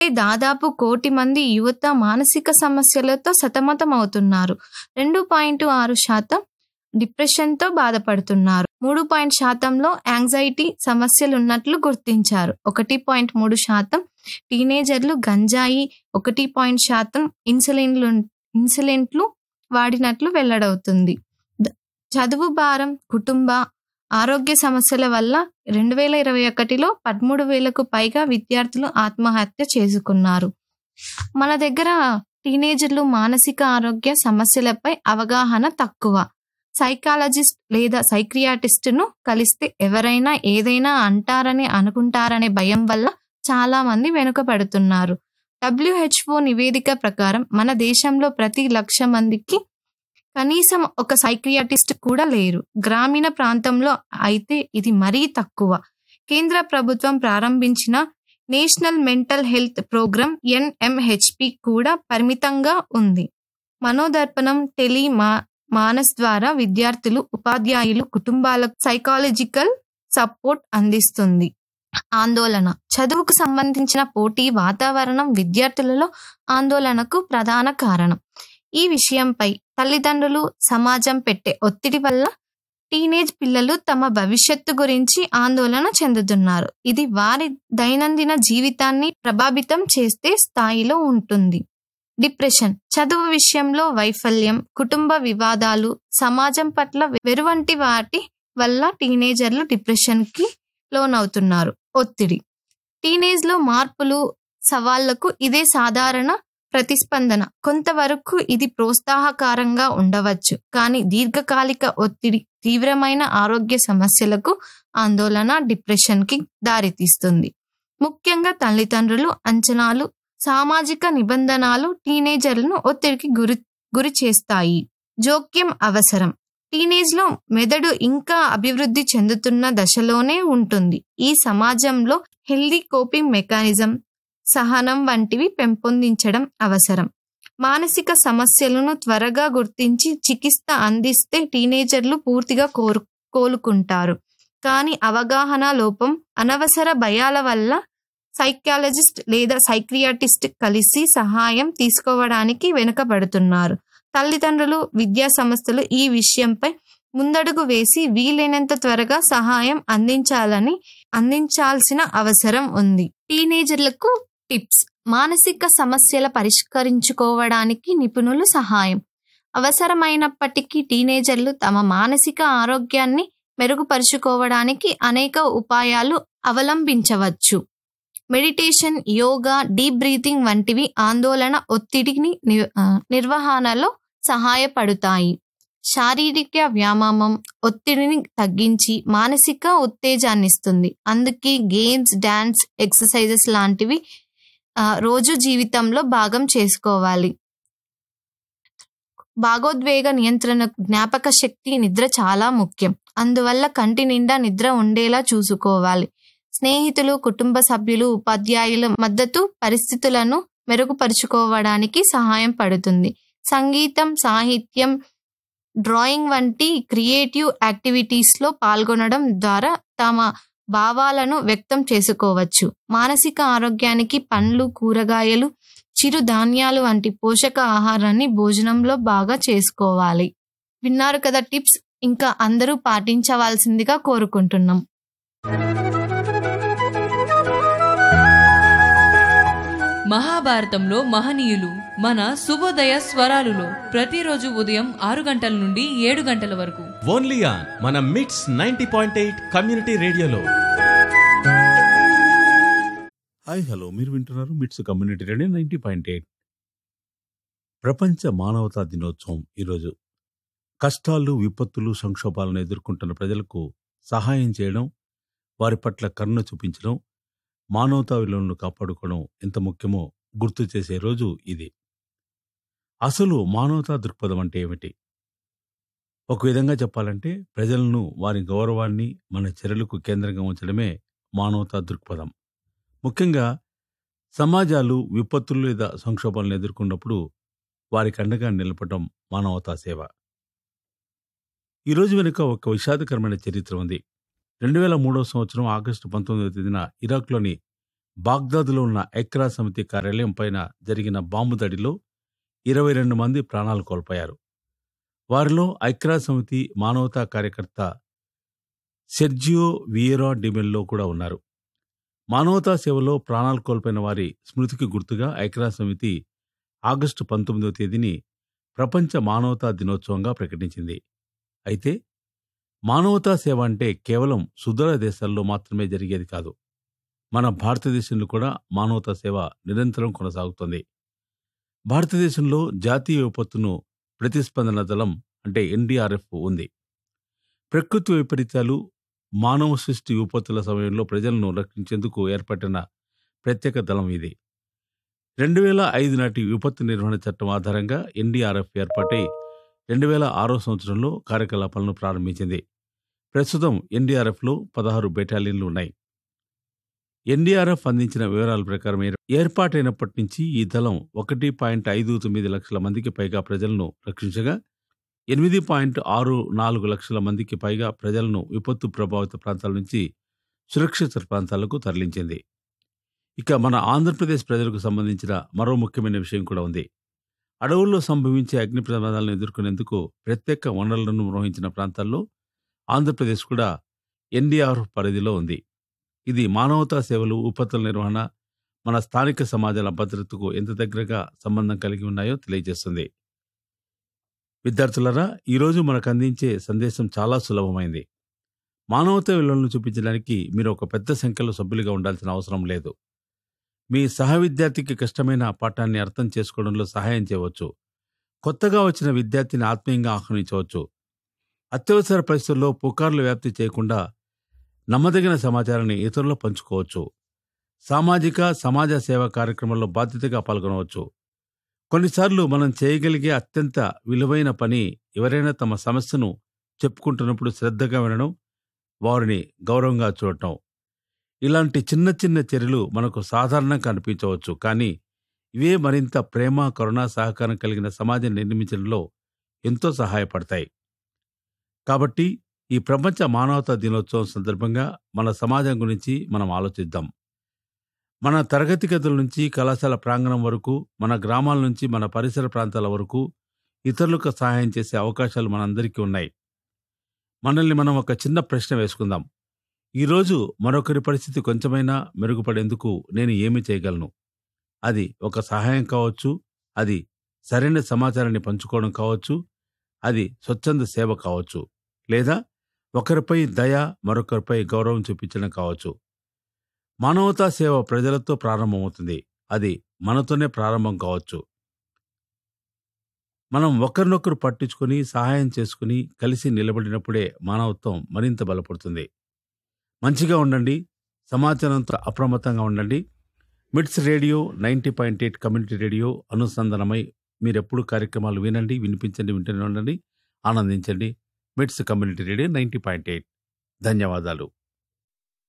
దాదాపు కోటి మంది యువత మానసిక సమస్యలతో సతమతమవుతున్నారు రెండు పాయింట్ ఆరు శాతం డిప్రెషన్తో బాధపడుతున్నారు మూడు పాయింట్ శాతంలో యాంగ్జైటీ సమస్యలున్నట్లు గుర్తించారు ఒకటి పాయింట్ మూడు శాతం టీనేజర్లు గంజాయి ఒకటి పాయింట్ శాతం ఇన్సులిన్లు ఇన్సులిన్లు వాడినట్లు వెల్లడవుతుంది ద- చదువు భారం కుటుంబ ఆరోగ్య సమస్యల వల్ల రెండు వేల ఇరవై ఒకటిలో పదమూడు వేలకు పైగా విద్యార్థులు ఆత్మహత్య చేసుకున్నారు మన దగ్గర టీనేజర్లు మానసిక ఆరోగ్య సమస్యలపై అవగాహన తక్కువ సైకాలజిస్ట్ లేదా సైక్రియాటిస్ట్ను కలిస్తే ఎవరైనా ఏదైనా అంటారని అనుకుంటారనే భయం వల్ల చాలా మంది వెనుకబడుతున్నారు డబ్ల్యూహెచ్ఓ నివేదిక ప్రకారం మన దేశంలో ప్రతి లక్ష మందికి కనీసం ఒక సైక్రియాటిస్ట్ కూడా లేరు గ్రామీణ ప్రాంతంలో అయితే ఇది మరీ తక్కువ కేంద్ర ప్రభుత్వం ప్రారంభించిన national mental health program NMHP కూడా పరిమితంగా ఉంది మనోదర్పణం టెలి మా మానస్ ద్వారా విద్యార్థులు ఉపాధ్యాయులు కుటుంబాలకు సైకాలజికల్ సపోర్ట్ అందిస్తుంది ఆందోళన చదువుకు సంబంధించిన పోటీ వాతావరణం విద్యార్థులలో ఆందోళనకు ప్రధాన కారణం ఈ విషయంపై తల్లిదండ్రులు సమాజం పెట్టే ఒత్తిడి వల్ల టీనేజ్ పిల్లలు తమ భవిష్యత్తు గురించి ఆందోళన చెందుతున్నారు ఇది వారి దైనందిన జీవితాన్ని ప్రభావితం చేసే స్థాయిలో ఉంటుంది డిప్రెషన్ చదువు విషయంలో వైఫల్యం కుటుంబ వివాదాలు సమాజం పట్ల వెరువంటి వాటి వల్ల టీనేజర్లు డిప్రెషన్కి లోనవుతున్నారు ఒత్తిడి టీనేజ్ లో మార్పులు సవాళ్లకు ఇదే సాధారణ ప్రతిస్పందన కొంతవరకు ఇది ప్రోత్సాహకారంగా ఉండవచ్చు కానీ దీర్ఘకాలిక ఒత్తిడి తీవ్రమైన ఆరోగ్య సమస్యలకు ఆందోళన డిప్రెషన్కి దారితీస్తుంది ముఖ్యంగా తల్లిదండ్రులు అంచనాలు సామాజిక నిబంధనలు టీనేజర్లను ఒత్తిడికి గురి గురి చేస్తాయి జోక్యం అవసరం టీనేజ్ లో మెదడు ఇంకా అభివృద్ధి చెందుతున్న దశలోనే ఉంటుంది ఈ సమాజంలో హెల్దీ కోపింగ్ మెకానిజం సహనం వంటివి పెంపొందించడం అవసరం మానసిక సమస్యలను త్వరగా గుర్తించి చికిత్స అందిస్తే టీనేజర్లు పూర్తిగా కోరు కోలుకుంటారు కానీ అవగాహన లోపం అనవసర భయాల వల్ల సైకాలజిస్ట్ లేదా సైక్రియాటిస్ట్ కలిసి సహాయం తీసుకోవడానికి వెనుకబడుతున్నారు తల్లిదండ్రులు విద్యా సంస్థలు ఈ విషయంపై ముందడుగు వేసి వీలైనంత త్వరగా సహాయం అందించాలని అందించాల్సిన అవసరం ఉంది టీనేజర్లకు టిప్స్ మానసిక సమస్యల పరిష్కరించుకోవడానికి నిపుణులు సహాయం అవసరమైనప్పటికీ టీనేజర్లు తమ మానసిక ఆరోగ్యాన్ని మెరుగుపరుచుకోవడానికి అనేక ఉపాయాలు అవలంబించవచ్చు మెడిటేషన్ యోగా డీప్ బ్రీతింగ్ వంటివి ఆందోళన ఒత్తిడిని ని- ఆ, నిర్వహణలో సహాయపడుతాయి శారీరక వ్యాయామం ఒత్తిడిని తగ్గించి మానసిక ఉత్తేజాన్నిస్తుంది అందుకే గేమ్స్ డాన్స్ ఎక్సర్సైజెస్ లాంటివి ఆ, రోజు జీవితంలో భాగం చేసుకోవాలి భాగోద్వేగ నియంత్రణ జ్ఞాపక శక్తి నిద్ర చాలా ముఖ్యం అందువల్ల కంటి నిండా నిద్ర ఉండేలా చూసుకోవాలి స్నేహితులు కుటుంబ సభ్యులు ఉపాధ్యాయుల మద్దతు పరిస్థితులను మెరుగుపరుచుకోవడానికి సహాయం పడుతుంది సంగీతం సాహిత్యం డ్రాయింగ్ వంటి క్రియేటివ్ యాక్టివిటీస్లో పాల్గొనడం ద్వారా తమ భావాలను వ్యక్తం చేసుకోవచ్చు మానసిక ఆరోగ్యానికి పండ్లు కూరగాయలు చిరు ధాన్యాలు వంటి పోషక ఆహారాన్ని భోజనంలో బాగా చేసుకోవాలి విన్నారు కదా టిప్స్ ఇంకా అందరూ పాటించవలసిందిగా కోరుకుంటున్నాం మహాభారతంలో మహనీయులు మన శుభోదయ స్వరాలులో ప్రతిరోజు ఉదయం ఆరు గంటల నుండి ఏడు గంటల వరకు ఓన్లీ ఆన్ మన MITS ninety point eight community రేడియోలో హాయ్ హలో మీరు వింటున్నారు MITS community radio ninety point eight ప్రపంచ మానవతా దినోత్సవం ఈరోజు కష్టాలు విపత్తులు సంక్షోభాలను ఎదుర్కొంటున్న ప్రజలకు సహాయం చేయడం వారి పట్ల కరుణ చూపించడం మానవతా విలువలను కాపాడుకోవడం ఎంత ముఖ్యమో గుర్తు చేసే రోజు ఇది అసలు మానవతా దృక్పథం అంటే ఏమిటి ఒక విధంగా చెప్పాలంటే ప్రజలను వారి గౌరవాన్ని మన చర్యలకు కేంద్రంగా ఉంచడమే మానవతా దృక్పథం ముఖ్యంగా సమాజాలు విపత్తులు లేదా సంక్షోభాలను ఎదుర్కొన్నప్పుడు వారికి అండగా నిలపడం మానవతా సేవ ఈ రోజు వెనుక ఒక విషాదకరమైన చరిత్ర ఉంది రెండు వేల మూడవ సంవత్సరం ఆగస్టు పంతొమ్మిదవ తేదీన ఇరాక్లోని బాగ్దాదులో ఉన్న ఎక్రా సమితి కార్యాలయం పైన జరిగిన బాంబు దాడిలో ఇరవై రెండు మంది ప్రాణాలు కోల్పోయారు వారిలో ఐక్రా సమితి మానవతా కార్యకర్త సెర్జియో వియేరా డిమెల్లో కూడా ఉన్నారు మానవతా సేవలో ప్రాణాలు కోల్పోయిన వారి స్మృతికి గుర్తుగా ఐక్రా సమితి ఆగస్టు పంతొమ్మిదవ తేదీని ప్రపంచ మానవతా దినోత్సవంగా ప్రకటించింది అయితే మానవతా సేవ అంటే కేవలం సుదూర దేశాల్లో మాత్రమే జరిగేది కాదు మన భారతదేశంలో కూడా మానవతా సేవ నిరంతరం కొనసాగుతుంది భారతదేశంలో జాతీయ విపత్తును ప్రతిస్పందన దళం అంటే ఎన్డీఆర్ఎఫ్ ఉంది ప్రకృతి వైపరీత్యాలు మానవ సృష్టి విపత్తుల సమయంలో ప్రజలను రక్షించేందుకు ఏర్పడిన ప్రత్యేక దళం ఇది రెండు వేల ఐదు నాటి విపత్తు నిర్వహణ చట్టం ఆధారంగా ఎన్డీఆర్ఎఫ్ ఏర్పాటై రెండు వేల ఆరో సంవత్సరంలో కార్యకలాపాలను ప్రారంభించింది ప్రస్తుతం ఎన్డీఆర్ఎఫ్లో పదహారు బెటాలియన్లు ఉన్నాయి ఎన్డీఆర్ఎఫ్ అందించిన వివరాల ప్రకారం ఏర్- ఏర్పాటైనప్పటి నుంచి ఈ దళం ఒకటి పాయింట్ ఐదు తొమ్మిది లక్షల మందికి పైగా ప్రజలను రక్షించగా ఎనిమిది పాయింట్ ఆరు నాలుగు లక్షల మందికి పైగా ప్రజలను విపత్తు ప్రభావిత ప్రాంతాల నుంచి సురక్షిత ప్రాంతాలకు తరలించింది ఇక మన ఆంధ్రప్రదేశ్ ప్రజలకు సంబంధించిన మరో ముఖ్యమైన విషయం కూడా ఉంది అడవుల్లో సంభవించే అగ్ని ప్రమాదాలను ఎదుర్కొనేందుకు ప్రత్యేక వనరులను నిర్వహించిన ప్రాంతాల్లో ఆంధ్రప్రదేశ్ కూడా ఎన్డీఆర్ పరిధిలో ఉంది ఇది మానవతా సేవలు విపత్తుల నిర్వహణ మన స్థానిక సమాజాల భద్రతకు ఎంత దగ్గరగా సంబంధం కలిగి ఉన్నాయో తెలియజేస్తుంది విద్యార్థులరా ఈరోజు మనకు అందించే సందేశం చాలా సులభమైంది మానవతా విలువలను చూపించడానికి మీరు ఒక పెద్ద సంఖ్యలో సభ్యులుగా ఉండాల్సిన అవసరం లేదు మీ సహ విద్యార్థికి కష్టమైన పాఠాన్ని అర్థం చేసుకోవడంలో సహాయం చేయవచ్చు కొత్తగా వచ్చిన విద్యార్థిని ఆత్మీయంగా ఆహ్వానించవచ్చు అత్యవసర పరిస్థితుల్లో పుకార్లు వ్యాప్తి చేయకుండా నమ్మదగిన సమాచారాన్ని ఇతరులు పంచుకోవచ్చు సామాజిక సమాజ సేవ కార్యక్రమంలో బాధ్యతగా పాల్గొనవచ్చు కొన్నిసార్లు మనం చేయగలిగే అత్యంత విలువైన పని ఎవరైనా తమ సమస్యను చెప్పుకుంటున్నప్పుడు శ్రద్ధగా వినడం వారిని గౌరవంగా చూడటం ఇలాంటి చిన్న చిన్న చర్యలు మనకు సాధారణంగా అనిపించవచ్చు కానీ ఇవే మరింత ప్రేమ కరుణ సహకారం కలిగిన సమాజం నిర్మించడంలో ఎంతో సహాయపడతాయి కాబట్టి ఈ ప్రపంచ మానవతా దినోత్సవం సందర్భంగా మన సమాజం గురించి మనం ఆలోచిద్దాం మన తరగతి గదుల నుంచి కళాశాల ప్రాంగణం వరకు మన గ్రామాల నుంచి మన పరిసర ప్రాంతాల వరకు ఇతరులకు సహాయం చేసే అవకాశాలు మనందరికీ ఉన్నాయి మనల్ని మనం ఒక చిన్న ప్రశ్న వేసుకుందాం ఈరోజు మరొకరి పరిస్థితి కొంచెమైనా మెరుగుపడేందుకు నేను ఏమి చేయగలను అది ఒక సహాయం కావచ్చు అది సరైన సమాచారాన్ని పంచుకోవడం కావచ్చు అది స్వచ్ఛంద సేవ కావచ్చు లేదా ఒకరిపై దయ మరొకరిపై గౌరవం చూపించడం కావచ్చు మానవతా సేవ ప్రజలతో ప్రారంభమవుతుంది అది మనతోనే ప్రారంభం కావచ్చు మనం ఒకరినొకరు పట్టించుకొని సహాయం చేసుకుని కలిసి నిలబడినప్పుడే మానవత్వం మరింత బలపడుతుంది మంచిగా ఉండండి సమాచారంతో అప్రమత్తంగా ఉండండి MITS radio ninety point eight community radio అనుసంధానమై మీరెప్పుడు కార్యక్రమాలు వినండి వినిపించండి వింటూనే ఉండండి ఆనందించండి MITS community radio ninety point eight ధన్యవాదాలు